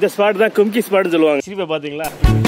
இந்த ஸ்பாட் தான் கும்கி ஸ்பாட்னு சொல்லுவாங்க சிரிப்பை பார்த்தீங்களா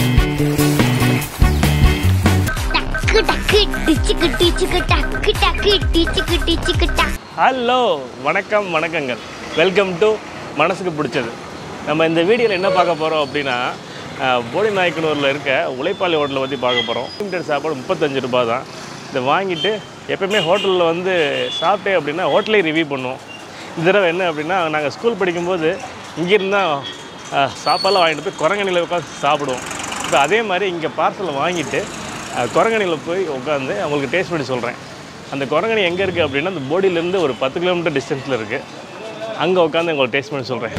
டக்கு டக்கு டிச்சுக்கு டிச்சுக்கு டக்கு டக்கு டிச்சுக்கு டிச்சுக்கு டக்கு ஹலோ வணக்கம் வணக்கங்கள் வெல்கம் டு மனசுக்கு பிடிச்சது நம்ம இந்த வீடியோவில் என்ன பார்க்க போகிறோம் அப்படின்னா அஹ், போடி நாயக்கனூரில் இருக்க உழைப்பாளி ஹோட்டலை பற்றி பார்க்க போகிறோம் லிமிடெட் சாப்பாடு முப்பத்தஞ்சு ரூபாய் தான் இதை வாங்கிட்டு எப்பயுமே ஹோட்டலில் வந்து சாப்பிட்டே அப்படின்னா ஹோட்டலே ரிவ்யூ பண்ணுவோம் இந்த தடவை என்ன அப்படின்னா நாங்கள் ஸ்கூல் படிக்கும்போது இங்கேருந்து தான் அஹ், சாப்பாடுலாம் வாங்கிட்டு போய் குரங்கணியில் உட்காந்து சாப்பிடுவோம் இப்போ அதே மாதிரி இங்கே பார்சலை வாங்கிட்டு அஹ், குரங்கணியில் போய் உட்காந்து அவங்களுக்கு டேஸ்ட் பண்ணி சொல்கிறேன் அந்த குரங்கணி எங்கே இருக்குது அப்படின்னா அந்த போடியிலேருந்து ஒரு பத்து கிலோமீட்டர் டிஸ்டன்ஸில் இருக்குது அங்கே உட்காந்து உங்களுக்கு டேஸ்ட் பண்ணி சொல்கிறேன்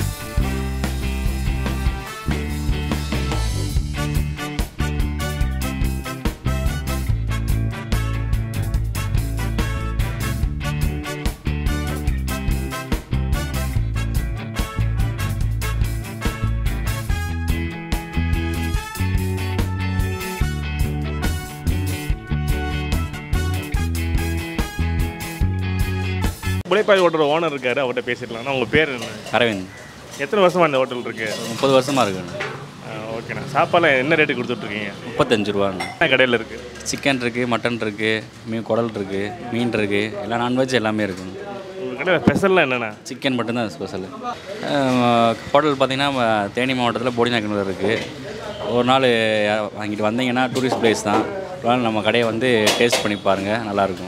உழைப்பாய் ஹோட்டல் ஓனர் இருக்காரு அவர்கிட்ட பேசிடலாம் உங்கள் பேர் என்ன அரவிந்த் எத்தனை வருஷமாக இந்த ஹோட்டல் இருக்குது முப்பது வருஷமாக இருக்குண்ணா ஓகேண்ணா சாப்பாடுலாம் என்ன ரேட்டு கொடுத்துட்ருக்கீங்க முப்பத்தஞ்சு ரூபாண்ணா என்ன கடையில் இருக்குது சிக்கன் இருக்குது மட்டன் இருக்குது மீன் குடல் இருக்குது மீன் இருக்குது எல்லாம் நான்வெஜ் எல்லாமே இருக்குங்க உங்கள் கடையில் ஸ்பெஷல்லாம் என்னென்னா சிக்கன் மட்டும்தான் ஸ்பெஷல் ஹோட்டல் பார்த்தீங்கன்னா தேனி மாவட்டத்தில் போடிநாயக்கனூர் இருக்குது ஒரு நாள் யா- வாங்கிட்டு வந்தீங்கன்னா டூரிஸ்ட் பிளேஸ் தான் ஒரு நாள் நம்ம கடையை வந்து டேஸ்ட் பண்ணி பாருங்கள் நல்லாயிருக்கும்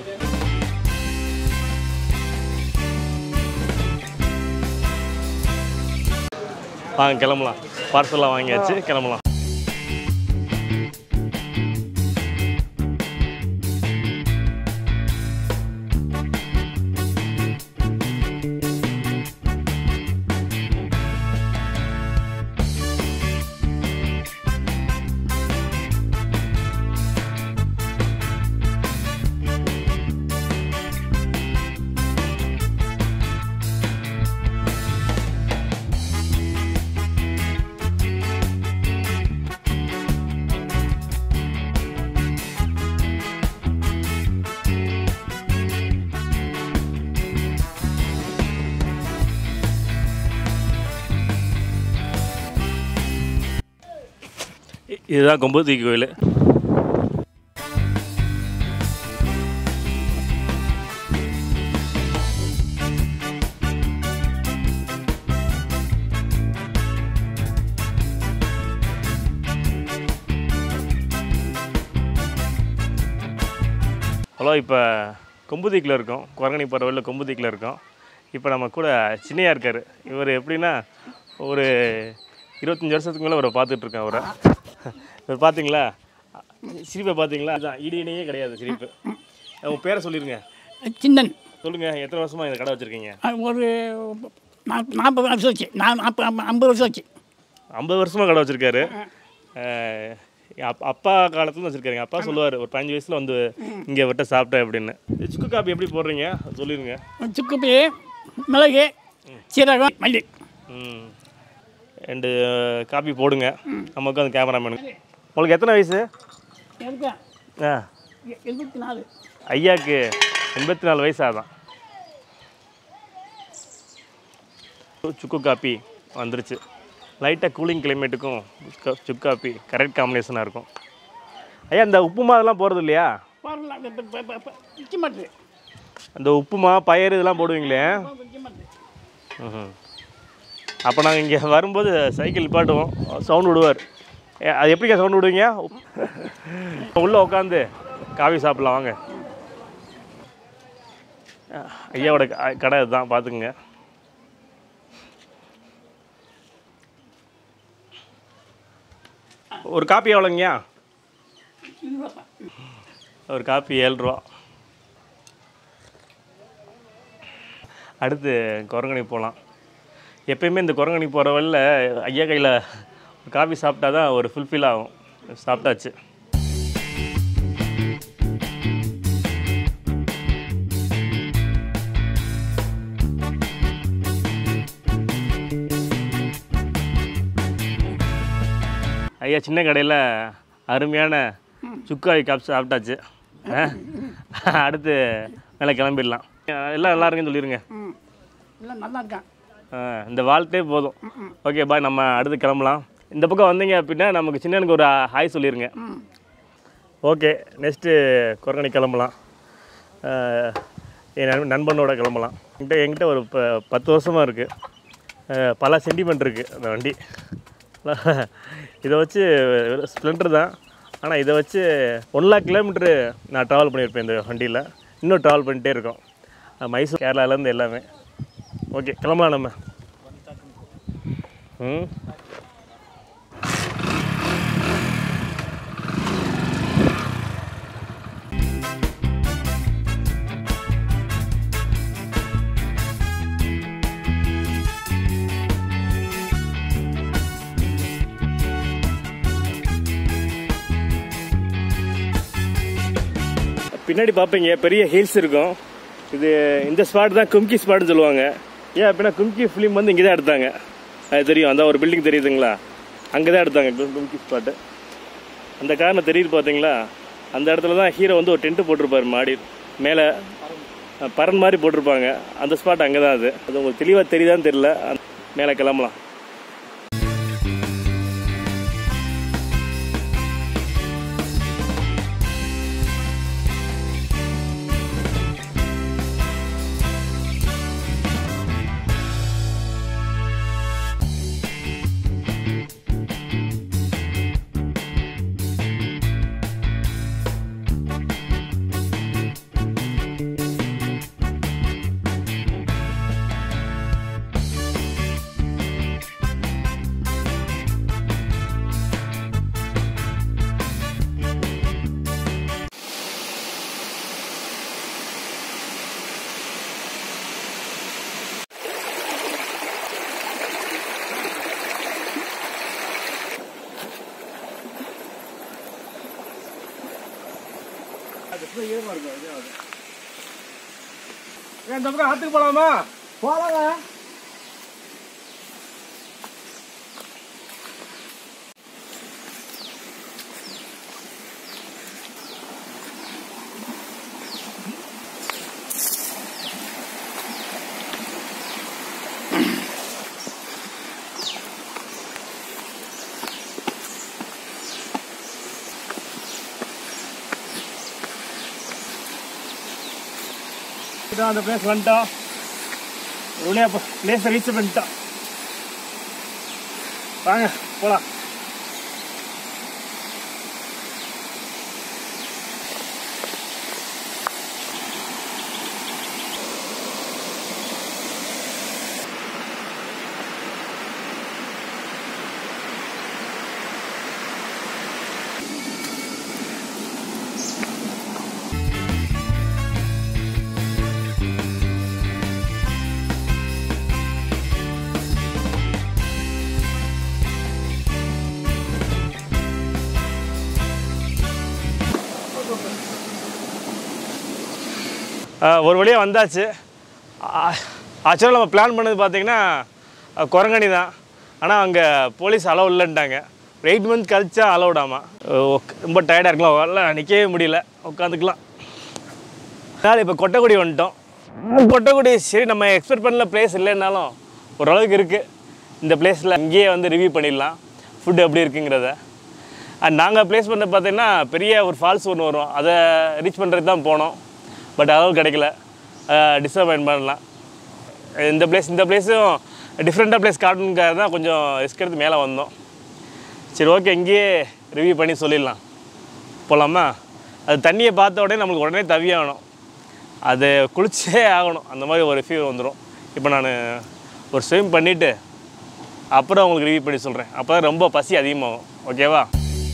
வாங்க கிளம்பலாம் பார்சலாக வாங்கியாச்சு கிளம்பலாம் இ- இதுதான் கொம்புத்தி கோயில் ஹலோ இப்போ கொம்புதிக்கில் இருக்கோம் குரங்கணி போகிற வழியில் கொம்புதிக்கில் இருக்கோம் இப்போ நம்ம கூட சின்னையா இருக்கார் இவர் எப்படின்னா ஒரு இருபத்தஞ்சி வருஷத்துக்கு மேலே அவரை பார்த்துட்ருக்கேன் அவரை இவர் பார்த்தீங்களா சிரிப்பை பார்த்தீங்களா அதான் இடி இணையே கிடையாது சிரிப்பு உங்கள் பேரை சொல்லிடுங்க சின்னன் சொல்லுங்கள் எத்தனை வருஷமாக இந்த கடை வச்சுருக்கீங்க அது ஒரு நாப்- நாற்பது வருஷம் வச்சு நான் நாற்பது ஐம்ப- ஐம்பது வருஷம் வச்சு ஐம்பது வருஷமாக கடை வச்சுருக்காரு அப்பா காலத்துல வச்சுருக்காருங்க அப்பா சொல்லுவார் ஒரு பதினஞ்சு வயசில் வந்து இங்கே விட்ட சாப்பிட்டேன் அப்படின்னு சுக்கு காப்பி எப்படி போடுறீங்க அது சொல்லிடுங்க சுக்குப்பி மிளகு சீரகம் மல்லி ம் ரெண்டு காப்பி போடுங்க நமக்கு அந்த கேமராமேனுக்கு உங்களுக்கு எத்தனை வயசு எனக்கு ஆ எ- எழுபத்தி நாலு ஐயாக்கு எண்பத்தி நாலு வயசு ஆதான் சுக்கு காப்பி வந்துருச்சு லைட்டாக கூலிங் கிளைமேட்டுக்கும் சுக்கு காப்பி கரெக்ட் காம்பினேஷனாக இருக்கும் ஐயா இந்த உப்புமா அதெல்லாம் போகிறது இல்லையா வரல இப்ப- இப்ப- இப்ப- இப்ப நிற்க மாட்டேது அந்த உப்புமா பயறு இதெல்லாம் போடுவீங்களே நிற்க மாட்டேது ம் அப்போ நாங்கள் இங்கே வரும்போது சைக்கிள் நிப்பாட்டுவோம் சவுண்ட் விடுவார் ஏ, அது எப்படிங்க சவுண்ட் விடுவீங்க உள்ளே உட்காந்து காஃபி சாப்பிட்லாம் வாங்க அஹ், ஐயாவோட க- கடை இதுதான் பார்த்துக்குங்க ஒரு காப்பி எவ்வளோங்கய்யா ஒரு காப்பி ஏழு ரூபா அடுத்து குரங்கணி போகலாம் எப்பயுமே இந்த குரங்கணி போகிற வழியில் ஐயா கையில் ஒரு காஃபி சாப்பிட்டா தான் ஒரு ஃபுல்ஃபில் ஆகும் சாப்பிட்டாச்சு ஐயா சின்ன கடையில் அருமையான சுக்காய் காப் சாப்பிட்டாச்சு ஆ? அடுத்து மேலே கிளம்பிடலாம் எல்லாம் நல்லா இருக்குன்னு சொல்லிடுங்க ம் எல்லாம் நல்லா இருக்கான் இந்த வாழ்த்தே போதும் ஓகே பாய் நம்ம அடுத்து கிளம்பலாம் இந்த பக்கம் வந்தீங்க அப்படின்னா நமக்கு சின்னனுக்கு ஒரு ஹாய் சொல்லிடுங்க ஓகே நெக்ஸ்ட்டு குரங்கணி கிளம்பலாம் அஹ், என் நண்ப- நண்பனோட கிளம்பலாம் என்கிட்ட என்கிட்ட ஒரு ப பத்து வருஷமாக இருக்குது பல சென்டிமெண்ட் இருக்குது அந்த வண்டி இதை வச்சு ஸ்ப்ளெண்டர் தான் ஆனால் இதை வச்சு ஒன் லேக் கிலோமீட்ரு நான் ட்ராவல் பண்ணியிருப்பேன் இந்த வண்டியில் இன்னும் ட்ராவல் பண்ணிகிட்டே இருக்கோம் அஹ், மைசூர் கேரளாலேருந்து எல்லாமே ஓகே கிளம்பலாம் நம்ம ம் பின்னாடி பார்ப்பீங்க பெரிய ஹில்ஸ் இருக்கும் இது இந்த ஸ்பாட் தான் கும்கி ஸ்பாட்னு சொல்லுவாங்க ஏன் அப்படின்னா கும்கி ஃபிலிம் வந்து இங்கே தான் எடுத்தாங்க அது தெரியும் அந்த ஒரு பில்டிங் தெரியுதுங்களா அங்கே தான் எடுத்தாங்க கும்- கும்கி ஸ்பாட்டு அந்த காரணம் தெரியுது பார்த்தீங்களா அந்த இடத்துல தான் ஹீரோ வந்து ஒரு டென்ட்டு போட்டிருப்பாரு மாடி மேலே அஹ், பரன் மாதிரி போட்டிருப்பாங்க அந்த ஸ்பாட் அங்கே தான் அது அது உங்களுக்கு தெளிவாக தெரியுதான்னு தெரியல அந்த- மேலே கிளம்பலாம் இந்த பக்கம் ஆற்றுக்கு போகலாமா போகலாங்க இதான் அந்த பிளேஸ் வந்துட்டோம் உடனே பிளேஸை ரீச் பண்ணிட்டோம் வாங்க போகலாம் ஒரு வழியாக வந்தாச்சு ஆக்சுவலாக நம்ம பிளான் பண்ணது பார்த்தீங்கன்னா அஹ், குரங்கணி தான் ஆனால் அங்கே போலீஸ் அலோவ் இல்லைன்ட்டாங்க எயிட் மந்த் கழிச்சா அலோடாமா ரொம்ப டயர்டாக இருக்கலாம் வரல நிற்கவே முடியல உட்காந்துக்கலாம் அதனால் இப்போ கொட்டக்குடி வந்துட்டோம் கொட்டக்குடி சரி நம்ம எக்ஸ்பெக்ட் பண்ணல பிளேஸ் இல்லைன்னாலும் ஓரளவுக்கு இருக்குது இந்த பிளேஸில் இங்கேயே வந்து ரிவ்யூ பண்ணிடலாம் ஃபுட் எப்படி இருக்குங்கிறத அண்ட் நாங்கள் ப்ளேஸ் பண்ண பார்த்தீங்கன்னா பெரிய ஒரு ஃபால்ஸ் ஒன்று வரும் அதை ரீச் பண்ணுறதுக்கு தான் போனோம் பட் அளவு கிடைக்கல டிசப்பாயின்ட் பண்ணலாம் இந்த பிளேஸ் இந்த பிளேஸும் டிஃப்ரெண்ட்டாக பிளேஸ் காட்டணுங்காக தான் கொஞ்சம் ரிஸ்க் எடுத்து மேலே வந்தோம் சரி ஓகே இங்கேயே ரிவ்யூ பண்ணி சொல்லிடலாம் போகலாமா அது தண்ணியை பார்த்த உடனே நம்மளுக்கு உடனே தவியாகணும் அது குளிச்சே ஆகணும் அந்த மாதிரி ஒரு ஃபீல் வந்துடும் இப்போ நான் ஒரு ஸ்விம் பண்ணிவிட்டு அப்புறம் உங்களுக்கு ரிவ்யூ பண்ணி சொல்கிறேன் அப்போ தான் ரொம்ப பசி அதிகமாகும் ஓகேவா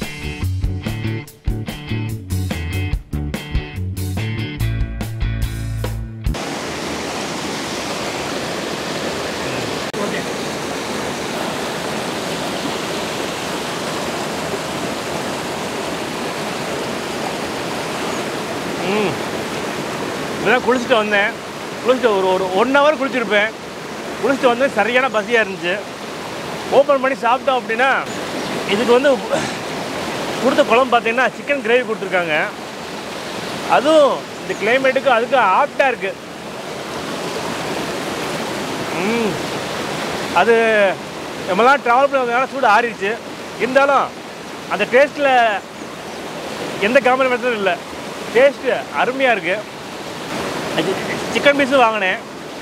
ம் இப்போதான் குளிச்சுட்டு வந்தேன் குளிச்சுட்டு ஒரு ஒரு ஒன் ஹவர் குளிச்சிருப்பேன் குளிச்சுட்டு வந்து சரியான பசியாக இருந்துச்சு ஓப்பன் பண்ணி சாப்பிட்டோம் அப்படின்னா இதுக்கு வந்து கொடுத்த குழம்பு பார்த்தீங்கன்னா சிக்கன் கிரேவி கொடுத்துருக்காங்க அதுவும் இந்த கிளைமேட்டுக்கு அதுக்கு ஆப்டாக இருக்குது ம் அது நம்மலாம் ட்ராவல் பண்ணி வந்ததுனால சூடு ஆறிடுச்சு இருந்தாலும் அந்த டேஸ்ட்டில் எந்த காம்ப்ரமைஸும் இல்லை டேஸ்ட்டு அருமையாக இருக்குது சிக்கன் பீஸும் வாங்கினேன்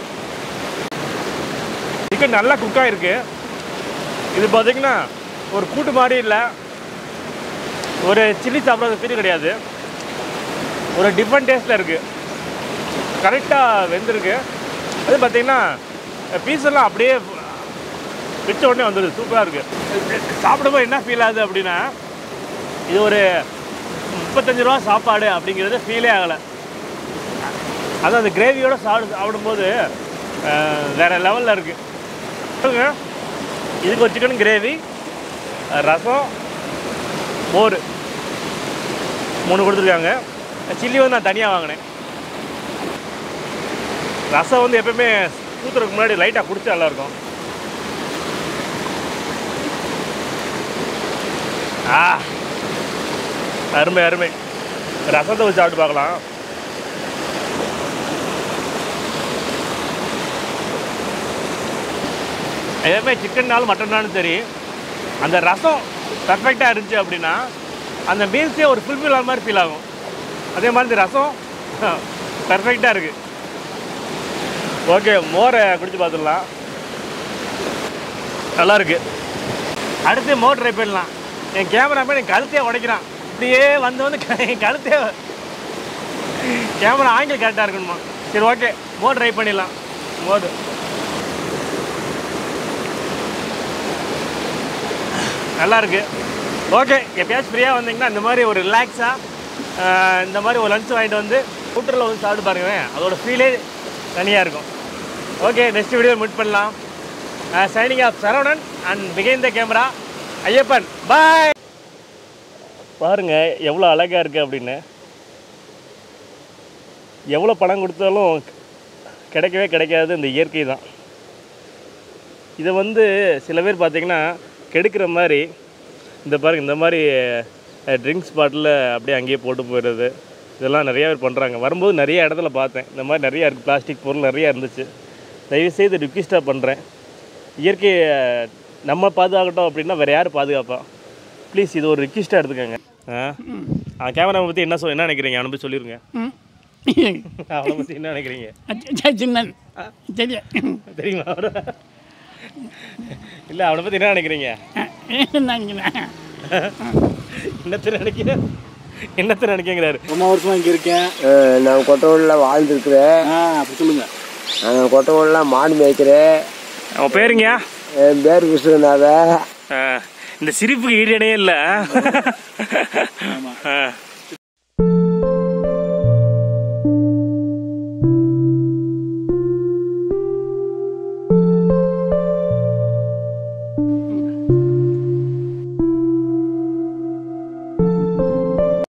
சிக்கன் நல்லா குக் ஆகிருக்கு இது பார்த்தீங்கன்னா ஒரு கூட்டு மாதிரி இல்லை ஒரு சில்லி சாப்பிட்றது ஃபீல் கிடையாது ஒரு டிஃப்ரெண்ட் டேஸ்ட்டில் இருக்குது கரெக்டாக வெந்திருக்கு அது பார்த்தீங்கன்னா பீஸ் எல்லாம் அப்படியே வச்ச உடனே வந்துடுது சூப்பராக இருக்குது சாப்பிடும்போது என்ன ஃபீல் ஆகுது அப்படின்னா இது ஒரு முப்பத்தஞ்சு ரூபா சாப்பாடு அப்படிங்கிறது ஃபீலே ஆகலை அதுவும் அந்த கிரேவியோட சாப்பிடு சாப்பிடும்போது அஹ், வேற லெவலில் இருக்குது இதுக்கு ஒரு சிக்கன் கிரேவி ரசம் மோர் மூணு கொடுத்துருக்காங்க சில்லி வந்து நான் தனியாக வாங்கினேன் ரசம் வந்து எப்பவுமே ஊற்றுறதுக்கு முன்னாடி லைட்டாக குடிச்சா நல்லாயிருக்கும் ஆ அருமை அருமை ரசத்தை வச்சு சாப்பிட்டு பார்க்கலாம் எதுவுமே சிக்கன்னாலும் மட்டன்னாலும் சரி அந்த ரசம் பர்ஃபெக்டாக இருந்துச்சு அப்படின்னா அந்த மீல்ஸே ஒரு ஃபுல்ஃபில் ஆன மாதிரி ஃபீல் ஆகும் அதே மாதிரி இந்த ரசம் பர்ஃபெக்டாக இருக்குது ஓகே மோரை குடிச்சு பார்த்துடலாம் நல்லா இருக்கு அடுத்து மோர் ட்ரை பண்ணலாம் என் கேமராமேன் என் கழுத்தையே உடைக்கிறான் இப்படியே வந்து வந்து க- என் கழுத்தையே கேமரா ஆங்கிள் கரெக்டாக இருக்கணுமா சரி ஓகே மோர் ட்ரை பண்ணிடலாம் மோர் நல்லா இருக்கு ஓகே எப்பயாச்சும் ஃப்ரீயாக வந்தீங்கன்னா இந்த மாதிரி ஒரு ரிலாக்ஸாக இந்த மாதிரி ஒரு லஞ்ச் வாங்கிட்டு வந்து ஸ்கூட்டரில் வந்து சாப்பிட்டு பாருங்க அதோட ஃபீலே தனியாக இருக்கும் ஓகே நெக்ஸ்ட் வீடியோ மீட் பண்ணலாம் சைனிங் ஆஃப் சரவணன் அண்ட் பிகைன் த கேமரா ஐயப்பன் பாய் பாருங்க எவ்வளோ அழகாக இருக்குது அப்படின்னு எவ்வளோ பணம் கொடுத்தாலும் கிடைக்கவே கிடைக்காது இந்த இயற்கை தான் இதை வந்து சில பேர் பார்த்தீங்கன்னா கெடுக்கிற மாதிரி இந்த பாருங்க இந்த மாதிரி ட்ரிங்க்ஸ் பாட்டில் அப்படியே அங்கேயே போட்டு போயிடுறது இதெல்லாம் நிறைய பேர் பண்ணுறாங்க வரும்போது நிறைய இடத்துல பார்த்தேன் இந்த மாதிரி நிறையா இருக்குது பிளாஸ்டிக் பொருள் நிறையா இருந்துச்சு தயவுசெய்து ரிக்வெஸ்ட்டாக பண்ணுறேன் இயற்கையை நம்ம பாதுகாக்கட்டும் அப்படின்னா வேறு யார் பாதுகாப்பா ப்ளீஸ் இது ஒரு ரிக்வெஸ்ட்டாக எடுத்துக்கோங்க ஆ கேமரா பற்றி என்ன சொல் என்ன நினைக்கிறீங்க அவனை பற்றி சொல்லிடுங்க ம் அவனை பற்றி என்ன நினைக்கிறீங்க சரி, சின்னன் தெரியும் தெரியுமா அவரை இல்லை அவனை பற்றி என்ன நினைக்கிறீங்க என்னங்கண்ணா என்னத்தை நினைக்கிற என்னத்தை நினைக்கிறாரு ரொம்ப வருஷமா இங்க இருக்கேன் அஹ் நான் கொட்டவூரில் வாழ்ந்துருக்குறேன் ஆ அப்படி சொல்லுங்க நான் கொட்டவூரில் மாடு மேய்க்கிறேன் அவன் பேருங்க என் பேர் விஸ்வநாத இந்த சிரிப்புக்கு ஈடு இணையே இல்லை